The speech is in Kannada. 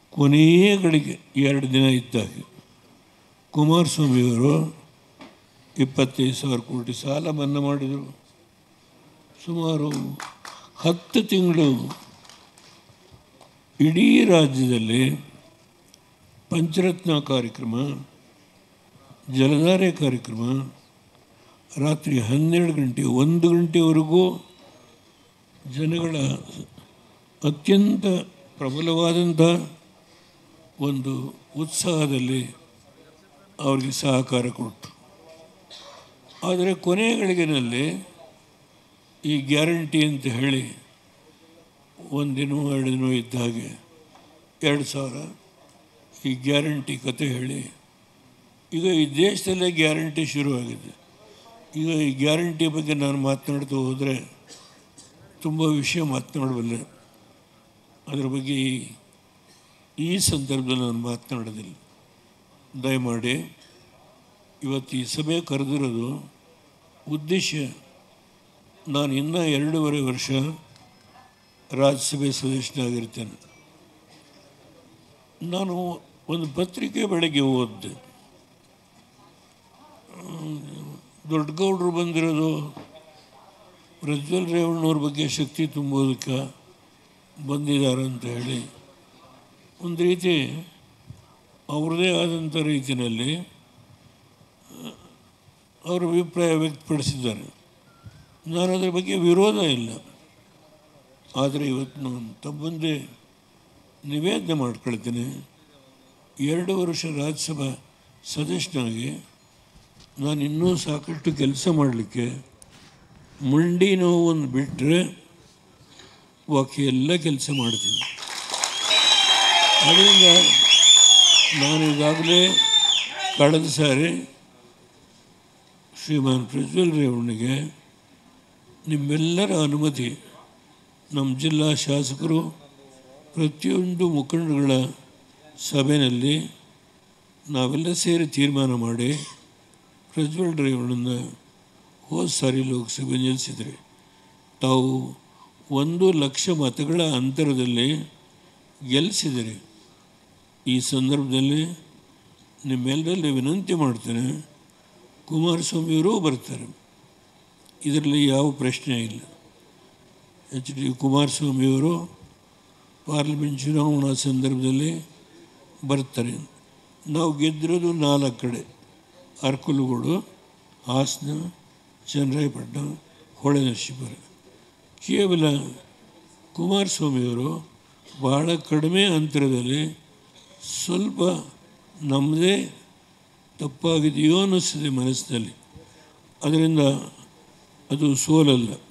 ಕೊನೆಯ ಗಳಿಗೆ ಎರಡು ದಿನ ಇದ್ದಾಗ ಕುಮಾರಸ್ವಾಮಿಯವರು ಇಪ್ಪತ್ತೈದು ಸಾವಿರ ಕೋಟಿ ಸಾಲ ಮನ್ನಾ ಮಾಡಿದರು ಸುಮಾರು ಹತ್ತು ತಿಂಗಳು ಇಡೀ ರಾಜ್ಯದಲ್ಲಿ ಪಂಚರತ್ನ ಕಾರ್ಯಕ್ರಮ ಜಲಧಾರೆ ಕಾರ್ಯಕ್ರಮ ರಾತ್ರಿ ಹನ್ನೆರಡು ಗಂಟೆ ಒಂದು ಗಂಟೆವರೆಗೂ ಜನಗಳ ಅತ್ಯಂತ ಪ್ರಬಲವಾದಂಥ ಒಂದು ಉತ್ಸಾಹದಲ್ಲಿ ಅವರಿಗೆ ಸಹಕಾರ ಕೊಟ್ಟು ಆದರೆ ಕೊನೆಯ ಗಳಿಗೆನಲ್ಲಿ ಈ ಗ್ಯಾರಂಟಿ ಅಂತ ಹೇಳಿ ಒಂದಿನ ಎರಡು ದಿನ ಇದ್ದ ಹಾಗೆ ಎರಡು ಸಾವಿರ ಈ ಗ್ಯಾರಂಟಿ ಕತೆ ಹೇಳಿ ಈಗ ಈ ದೇಶದಲ್ಲೇ ಗ್ಯಾರಂಟಿ ಶುರುವಾಗಿದೆ ಈಗ ಈ ಗ್ಯಾರಂಟಿ ಬಗ್ಗೆ ನಾನು ಮಾತನಾಡ್ತಾ ಹೋದರೆ ತುಂಬ ವಿಷಯ ಮಾತನಾಡಬಲ್ಲೆ ಅದರ ಬಗ್ಗೆ ಈ ಈ ಸಂದರ್ಭದಲ್ಲಿ ನಾನು ಮಾತನಾಡೋದಿಲ್ಲ ದಯಮಾಡಿ ಇವತ್ತು ಈ ಸಭೆ ಕರೆದಿರೋದು ಉದ್ದೇಶ ನಾನು ಇನ್ನೂ ಎರಡೂವರೆ ವರ್ಷ ರಾಜ್ಯಸಭೆ ಸದಸ್ಯನಾಗಿರ್ತೇನೆ ನಾನು ಒಂದು ಪತ್ರಿಕೆ ಬೆಳಗ್ಗೆ ಓದಿದೆ ದೊಡ್ಡಗೌಡರು ಬಂದಿರೋದು ಪ್ರಜ್ವಲ್ ರೇವಣ್ಣವ್ರ ಬಗ್ಗೆ ಶಕ್ತಿ ತುಂಬೋದಕ್ಕೆ ಬಂದಿದ್ದಾರೆ ಅಂತ ಹೇಳಿ ಒಂದು ರೀತಿ ಅವ್ರದ್ದೇ ಆದಂಥ ರೀತಿಯಲ್ಲಿ ಅವರ ಅಭಿಪ್ರಾಯ ವ್ಯಕ್ತಪಡಿಸಿದ್ದಾರೆ ನಾನು ಅದರ ಬಗ್ಗೆ ವಿರೋಧ ಇಲ್ಲ ಆದರೆ ಇವತ್ತು ನಾನು ತಮ್ಮಂದೇ ನಿವೇದನೆ ಮಾಡ್ಕೊಳ್ತೇನೆ ಎರಡು ವರ್ಷ ರಾಜ್ಯಸಭಾ ಸದಸ್ಯನಾಗಿ ನಾನು ಇನ್ನೂ ಸಾಕಷ್ಟು ಕೆಲಸ ಮಾಡಲಿಕ್ಕೆ ಮಂಡಿ ನೋವನ್ನು ಬಿಟ್ಟರೆ ಬಾಕಿ ಎಲ್ಲ ಕೆಲಸ ಮಾಡ್ತೀನಿ ಅದರಿಂದ ನಾನು ಈಗಾಗಲೇ ಕಳೆದ ಸಾರಿ ಶ್ರೀಮಾನ್ ಪ್ರಜ್ವಲ್ ರೇವಣ್ಣಿಗೆ ನಿಮ್ಮೆಲ್ಲರ ಅನುಮತಿ ನಮ್ಮ ಜಿಲ್ಲಾ ಶಾಸಕರು ಪ್ರತಿಯೊಂದು ಮುಖಂಡಗಳ ಸಭೆಯಲ್ಲಿ ನಾವೆಲ್ಲ ಸೇರಿ ತೀರ್ಮಾನ ಮಾಡಿ ಪ್ರಜ್ವಲ್ ರೇವಣ್ಣನ ಹೋದ ಸಾರಿ ಲೋಕಸಭೆ ನಿಲ್ಲಿಸಿದರೆ ತಾವು ಒಂದು ಲಕ್ಷ ಮತಗಳ ಅಂತರದಲ್ಲಿ ಗೆಲ್ಲಿಸಿದರೆ ಈ ಸಂದರ್ಭದಲ್ಲಿ ನಿಮ್ಮೆಲ್ಲರಲ್ಲಿ ವಿನಂತಿ ಮಾಡ್ತೇನೆ ಕುಮಾರಸ್ವಾಮಿಯವರೂ ಬರ್ತಾರೆ ಇದರಲ್ಲಿ ಯಾವ ಪ್ರಶ್ನೆ ಇಲ್ಲ ಎಚ್ ಡಿ ಕುಮಾರಸ್ವಾಮಿಯವರು ಪಾರ್ಲಿಮೆಂಟ್ ಚುನಾವಣಾ ಸಂದರ್ಭದಲ್ಲಿ ಬರ್ತಾರೆ ನಾವು ಗೆದ್ದಿರೋದು ನಾಲ್ಕು ಕಡೆ ಅರ್ಕಲುಗೋಡು ಹಾಸನ ಚನ್ನರಾಯಪಟ್ಟಣ ಹೊಳೆನರಸೀಪುರ ಕೇವಲ ಕುಮಾರಸ್ವಾಮಿಯವರು ಬಹಳ ಕಡಿಮೆ ಅಂತರದಲ್ಲಿ ಸ್ವಲ್ಪ ನಮ್ಮದೇ ತಪ್ಪಾಗಿದೆಯೋ ಅನ್ನಿಸ್ತದೆ ಮನಸ್ಸಿನಲ್ಲಿ ಅದರಿಂದ ಅದು ಸೋಲಲ್ಲ